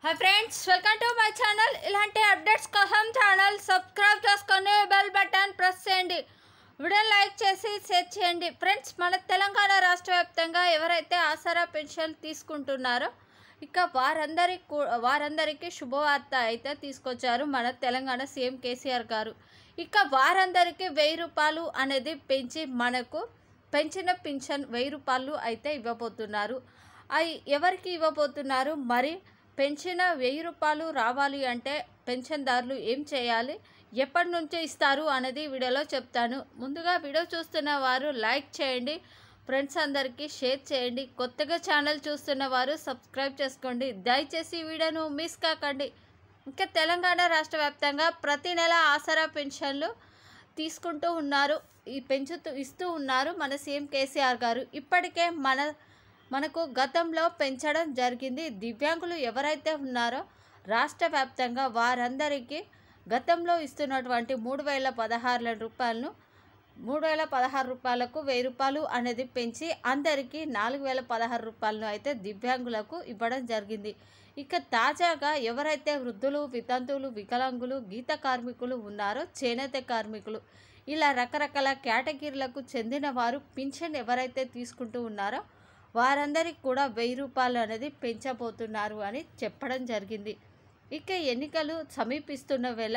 hi friends welcome to my channel ఇలాంటి updates కోసం channel subscribe చేసుకొని బెల్ బటన్ ప్రెస్ చేయండి వీడియో లైక్ చేసి షేర్ చేయండి ఫ్రెండ్స్ మన తెలంగాణ రాష్ట్ర వ్యాప్తంగా ఎవరైతే ఆసరా పెన్షన్ తీసుకుంటున్నారో ఇక వారందరికి కూ- వారందరికీ శుభవార్త అయితే తీసుకొచ్చారు మన తెలంగాణ సీఎం కేసీఆర్ గారు ఇక వారందరికీ వెయ్యి రూపాయలు అనేది పెంచి మనకు పెంచిన పింఛన్ వెయ్యి రూపాయలు అయితే ఇవ్వబోతున్నారు అవి ఎవరికి ఇవ్వబోతున్నారు మరి పెంచిన వెయ్యి రూపాయలు రావాలి అంటే పెన్షన్దారులు ఏం చేయాలి ఎప్పటి నుంచి ఇస్తారు అనేది వీడియోలో చెప్తాను ముందుగా వీడియో చూస్తున్న వారు లైక్ చేయండి ఫ్రెండ్స్ అందరికీ షేర్ చేయండి కొత్తగా ఛానల్ చూస్తున్న వారు సబ్స్క్రైబ్ చేసుకోండి దయచేసి ఈ వీడియోను మిస్ కాకండి ఇంకా తెలంగాణ రాష్ట్ర వ్యాప్తంగా ప్రతి నెల ఆసరా పెన్షన్లు తీసుకుంటూ ఉన్నారు ఈ పెంచుతూ ఇస్తూ ఉన్నారు మన సీఎం కేసీఆర్ గారు ఇప్పటికే మన మనకు గతంలో పెంచడం జరిగింది దివ్యాంగులు ఎవరైతే ఉన్నారో రాష్ట్ర వ్యాప్తంగా వారందరికీ గతంలో ఇస్తున్నటువంటి మూడు వేల పదహారుల రూపాయలను మూడు వేల పదహారు రూపాయలకు వెయ్యి రూపాయలు అనేది పెంచి అందరికీ నాలుగు వేల పదహారు రూపాయలను అయితే దివ్యాంగులకు ఇవ్వడం జరిగింది ఇక తాజాగా ఎవరైతే వృద్ధులు వితంతువులు వికలాంగులు గీత కార్మికులు ఉన్నారో చేనేత కార్మికులు ఇలా రకరకాల కేటగిరీలకు చెందిన వారు పింఛన్ ఎవరైతే తీసుకుంటూ ఉన్నారో వారందరికి కూడా వెయ్యి రూపాయలు అనేది పెంచబోతున్నారు అని చెప్పడం జరిగింది ఇక ఎన్నికలు సమీపిస్తున్న వేళ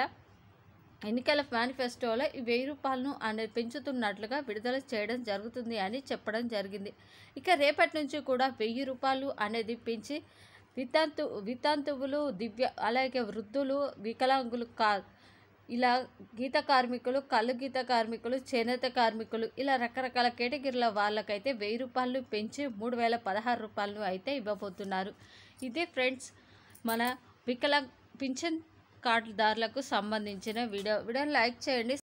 ఎన్నికల మేనిఫెస్టోలో ఈ వెయ్యి రూపాయలను అనేది పెంచుతున్నట్లుగా విడుదల చేయడం జరుగుతుంది అని చెప్పడం జరిగింది ఇక రేపటి నుంచి కూడా వెయ్యి రూపాయలు అనేది పెంచి వితంతు వితంతువులు దివ్య అలాగే వృద్ధులు వికలాంగులు కా ఇలా గీత కార్మికులు కళ్ళు గీత కార్మికులు చేనేత కార్మికులు ఇలా రకరకాల కేటగిరీల వాళ్ళకైతే వెయ్యి రూపాయలు పెంచి మూడు వేల పదహారు రూపాయలు అయితే ఇవ్వబోతున్నారు ఇదే ఫ్రెండ్స్ మన వికలాంగ్ పింఛన్ కార్డుదారులకు సంబంధించిన వీడియో వీడియోని లైక్ చేయండి